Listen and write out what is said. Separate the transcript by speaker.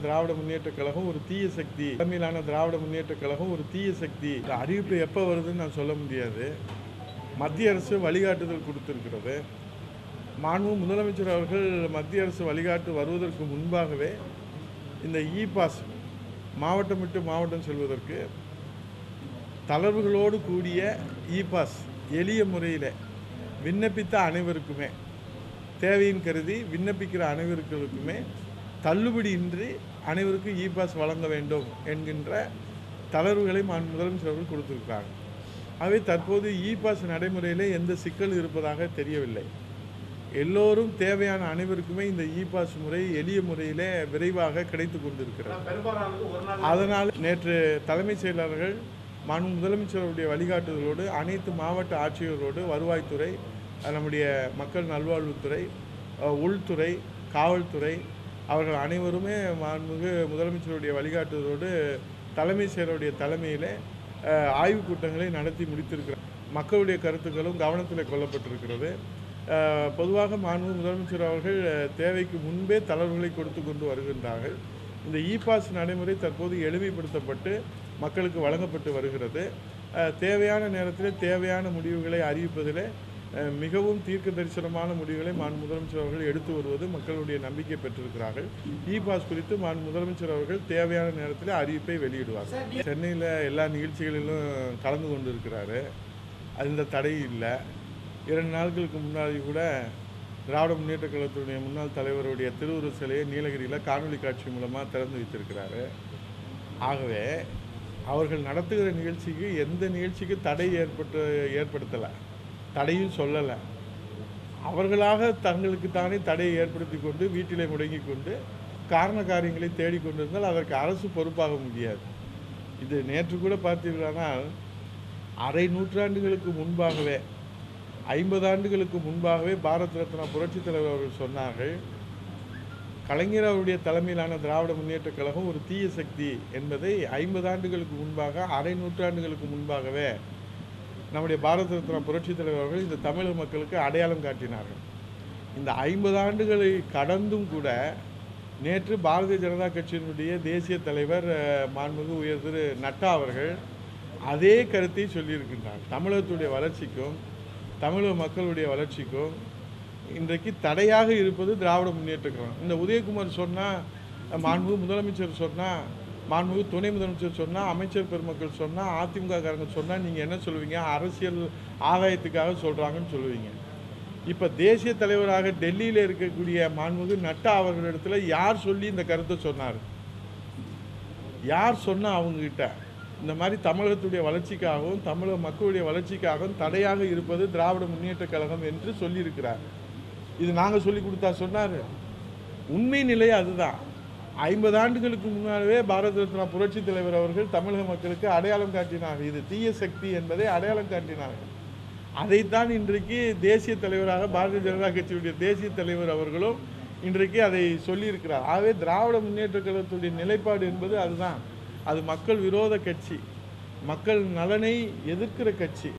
Speaker 1: திராவிட முன்னேற்றக் கழகம் ஒரு தீய சக்தி தலைமையிலான திராவிட முன்னேற்றக் கழகம் ஒரு தீய சக்தி இந்த அறிவிப்பு எப்போ வருதுன்னு நான் சொல்ல முடியாது மத்திய அரசு வழிகாட்டுதல் கொடுத்திருக்கிறது மாண்பு முதலமைச்சர் அவர்கள் மத்திய அரசு வழிகாட்டு வருவதற்கு முன்பாகவே இந்த இ பாஸ் மாவட்டம் விட்டு மாவட்டம் செல்வதற்கு தளர்வுகளோடு கூடிய இ பாஸ் எளிய முறையில் விண்ணப்பித்த அனைவருக்குமே தேவையின் கருதி விண்ணப்பிக்கிற அனைவருக்குமே தள்ளுபடியின்றி அனைவருக்கும் இ பாஸ் வழங்க வேண்டும் என்கின்ற தளர்வுகளை மாண்பு முதலமைச்சர் அவர்கள் கொடுத்திருக்கிறாங்க ஆகவே தற்போது இ பாஸ் நடைமுறையிலே எந்த சிக்கல் இருப்பதாக தெரியவில்லை எல்லோரும் தேவையான அனைவருக்குமே இந்த இ பாஸ் முறை எளிய முறையிலே விரைவாக கிடைத்து கொண்டிருக்கிறது
Speaker 2: பெரும்பாலானது ஒரு நாள்
Speaker 1: அதனால் நேற்று தலைமைச் செயலாளர்கள் மாண்பு முதலமைச்சருடைய வழிகாட்டுதலோடு அனைத்து மாவட்ட ஆட்சியரோடு வருவாய்த்துறை அஹ் நம்முடைய மக்கள் நல்வாழ்வுத்துறை அஹ் உள்துறை காவல்துறை அவர்கள் அனைவருமே மாண்புமிகு முதலமைச்சருடைய வழிகாட்டுதலோடு தலைமைச் செயலருடைய தலைமையிலே அஹ், ஆய்வுக் கூட்டங்களை நடத்தி முடித்திருக்கிறார் மக்களுடைய கருத்துக்களும் கவனத்தில் கொள்ளப்பட்டிருக்கிறது அஹ், பொதுவாக மாண்பு முதலமைச்சர் அவர்கள் அஹ், தேவைக்கு முன்பே தளர்வுகளை கொடுத்து கொண்டு வருகின்றார்கள் இந்த இ பாஸ் நடைமுறை தற்போது எளிமைப்படுத்தப்பட்டு மக்களுக்கு வழங்கப்பட்டு வருகிறது அஹ், தேவையான நேரத்தில் தேவையான முடிவுகளை அறிவிப்பதில் அஹ், மிகவும் தீர்க்க தரிசனமான முடிவுகளை மாண்பு முதலமைச்சர் அவர்கள் எடுத்து வருவது மக்களுடைய நம்பிக்கை பெற்றிருக்கிறார்கள் இ பாஸ் குறித்து மாண்பு முதலமைச்சர் அவர்கள் தேவையான நேரத்தில் அறிவிப்பை வெளியிடுவார் சென்னையில் எல்லா நிகழ்ச்சிகளிலும் கலந்து கொண்டிருக்கிறாரு அந்த தடை இல்லை இரண்டு நாட்களுக்கு முன்னாடி கூட திராவிட முன்னேற்ற கழகத்துடைய முன்னாள் தலைவருடைய திருவுருவ சிலையை நீலகிரியில் காணொலி காட்சி மூலமாக திறந்து வைத்திருக்கிறாரு ஆகவே அவர்கள் நடத்துகிற நிகழ்ச்சிக்கு எந்த நிகழ்ச்சிக்கு தடை ஏற்பட்டு ஏற்படுத்தலை தடையும் சொல்லலை அவர்களாக தங்களுக்கு தானே தடையை ஏற்படுத்தி கொண்டு வீட்டிலே முடங்கி கொண்டு காரண காரியங்களை தேடிக்கொண்டிருந்தால் அதற்கு அரசு பொறுப்பாக முடியாது இது நேற்று கூட பார்த்தீர்களானால் அரை நூற்றாண்டுகளுக்கு முன்பாகவே ஐம்பது ஆண்டுகளுக்கு முன்பாகவே பாரத் ரத்னா புரட்சித் தலைவர் அவர்கள் சொன்னார்கள் கலைஞர் அவருடைய தலைமையிலான திராவிட முன்னேற்றக் கழகம் ஒரு தீய சக்தி என்பதை ஐம்பது ஆண்டுகளுக்கு முன்பாக அரை நூற்றாண்டுகளுக்கு முன்பாகவே நம்முடைய பாரத ரத்னா புரட்சித் தலைவர் அவர்கள் இந்த தமிழக மக்களுக்கு அடையாளம் காட்டினார்கள் இந்த ஐம்பது ஆண்டுகளை கடந்தும் கூட நேற்று பாரதிய ஜனதா கட்சியினுடைய தேசிய தலைவர் அஹ், மாண்புமிகு உயர் திரு நட்டா அவர்கள் அதே கருத்தை சொல்லியிருக்கின்றார் தமிழகத்துடைய வளர்ச்சிக்கும் தமிழக மக்களுடைய வளர்ச்சிக்கும் இன்றைக்கு தடையாக இருப்பது திராவிட முன்னேற்ற கழகம் இந்த உதயகுமார் சொன்னால் மாண்புமிகு முதலமைச்சர் சொன்னால் மாண்புமிகு துணை முதலமைச்சர் சொன்னால் அமைச்சர் பெருமக்கள் சொன்னால் அதிமுக காரங்க சொன்னால் நீங்கள் என்ன சொல்லுவீங்க அரசியல் ஆதாயத்துக்காக சொல்கிறாங்கன்னு சொல்லுவீங்க இப்போ தேசிய தலைவராக டெல்லியில் இருக்கக்கூடிய மாண்புமிகு நட்டா அவர்களிடத்துல யார் சொல்லி இந்த கருத்தை சொன்னார் யார் சொன்னா அவங்ககிட்ட இந்த மாதிரி தமிழகத்துடைய வளர்ச்சிக்காகவும் தமிழக மக்களுடைய வளர்ச்சிக்காகவும் தடையாக இருப்பது திராவிட முன்னேற்ற கழகம் என்று சொல்லியிருக்கிறார் இது நாங்கள் சொல்லி கொடுத்தா சொன்னார் உண்மை நிலை அதுதான் ஐம்பது ஆண்டுகளுக்கு முன்னாலே பாரத ரத்னா புரட்சி தலைவர் அவர்கள் தமிழக மக்களுக்கு அடையாளம் காட்டினார் இது தீய சக்தி என்பதை அடையாளம் காட்டினார்கள் அதைத்தான் இன்றைக்கு தேசிய தலைவராக பாரதிய ஜனதா கட்சியுடைய தேசிய தலைவர் அவர்களும் இன்றைக்கு அதை சொல்லியிருக்கிறார் ஆகவே திராவிட முன்னேற்ற கழகத்துடைய நிலைப்பாடு என்பது அதுதான் அது மக்கள் விரோத கட்சி மக்கள் நலனை எதிர்க்கிற கட்சி